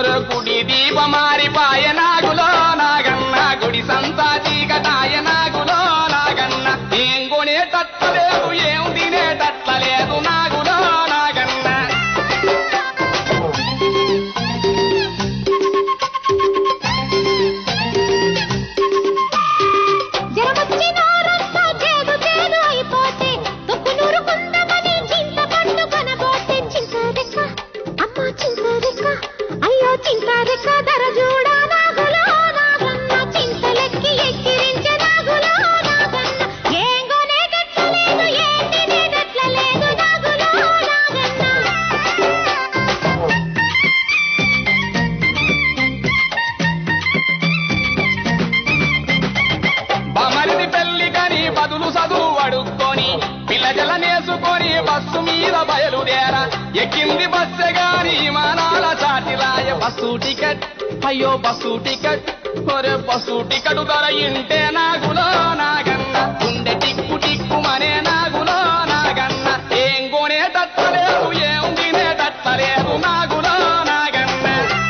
ఒరే గుడి దీప మారిపాయ నాగులో నాగన్న గుడి సంతా చీకటాయ నాగులో నాగన్న ఏం కొనేటట్లేదు ఏం తినేటట్లేదు నాగులో నాగన్న జరమొచ్చి నోరంతా చేదు చేదు అయిపోతే తొక్కు నూరుకుందామని చింత పండు కనబోతే చింతారెక్క అమ్మ చింతారెక్క అయ్యో చింతారెక్క ధర చూడా నాగులో నాగన్న చింతలెక్కి ఎక్కిరించే నాగులో నాగన్న ఏం కొనేటట్లేదు ఏం తినేటట్లేదు నాగులో నాగన్న బమరిది పెళ్లి కని బదులు చదువు అడుక్కొని పిల్లజల నేసుకొని బస్సు మీద బయలుదేర ఎక్కింది బస్సె గాని విమానాల చాటిరాయ బస్సు టికెట్ అయ్యో బస్సు టికెట్ ఒరే బస్సు టికెట్ ధర ఇంటే నాగులో నాగన్న గుండె టిక్కు టిక్కు మనే నాగులో నాగన్న ఏం కొనేటట్లేదు ఏం తినేటట్లేదు నాగులో నాగన్న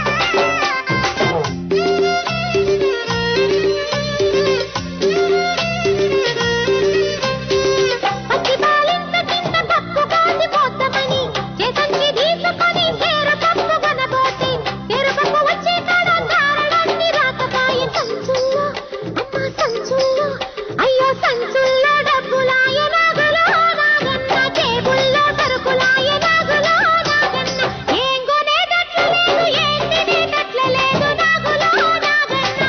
పచ్చి పాలింత కింద పప్పు కాసిపోతామని చేతంచి తీసుకొని తేరు పప్పు కొనబోతే తేరు పప్పు వచ్చే కాడ ధారలన్నీ రాకపాయ సంచుల్లో అమ్మ సంచుల్లో అయ్యో సంచుల్లో డబ్బులాయ నాగులో నాగన్న టేబుల్లో సరుకులాయ నాగులో నాగన్న ఏం కొనేటట్లు లేదు ఏం తినేటట్లు లేదు నాగులో నాగన్న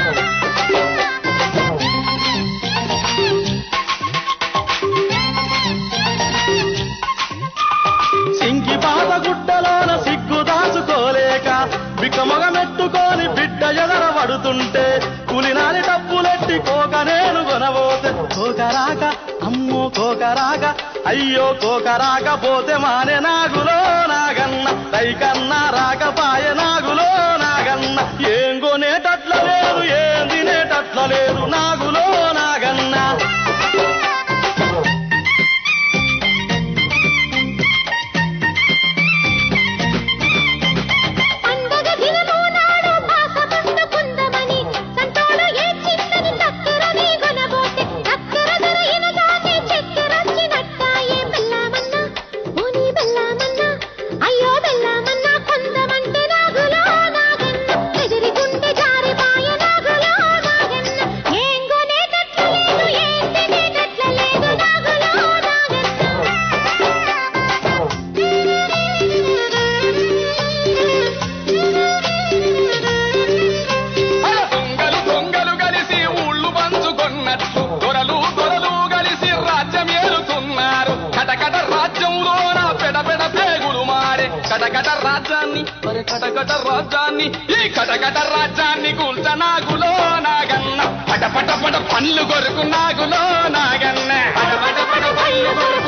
సింకి పాత గుడ్డలోన సిగ్గు దాచుకోలేక బిక్కమొగమెట్టుకొని బిడ్డ ఎదర పడుతుంటే పులినాలి డబ్బులెట్టి కోక నేను కొనబోతే కోకరాక అమ్మో కోకరాక అయ్యో కోకరాక పోతే మానే నాగులో నాగన్న రైకన్నా రాకపాయ నాగులో నాగన్న ఏం కొనేటట్ల లేదు ఏం తినేటట్ల లేదు నాగులో నాగన్న పండగ దినము నాడు భాష పండుకుందమని సంతోడు ఏ చిన్నది చక్కెరని కొనబోతే చక్కెర ధర ఇనగానే చక్కెరొచ్చినట్టాయే బెల్లమన్నా ఓని బెల్లమన్నా అయ్యో బెల్లమన్నా కొందమంటే నాగులో నాగన్న ఎదిరి గుండె జారిపాయ నాగులో నాగన్న ఏం కొనేటట్లు లేదు ఏం తినేటట్లు లేదు నాగులో అల దొంగలు దొంగలు కలిసి ఊళ్ళు పంచుకొన్నట్లు దొరలు దొరలు కలిసి రాజ్యం ఏలుతున్నారు కటకట రాజ్యంలోన పెడపెడ పేగులు మారే కటకట రాజ్యాన్ని మరి కటకట రాజ్యాన్ని ఈ కటకట రాజ్యాన్ని కూల్చ నాగులో నాగన్న పట పట పట పళ్ళు కొరకు నాగులో నాగన్న పట పట పట పళ్ళు కొరకు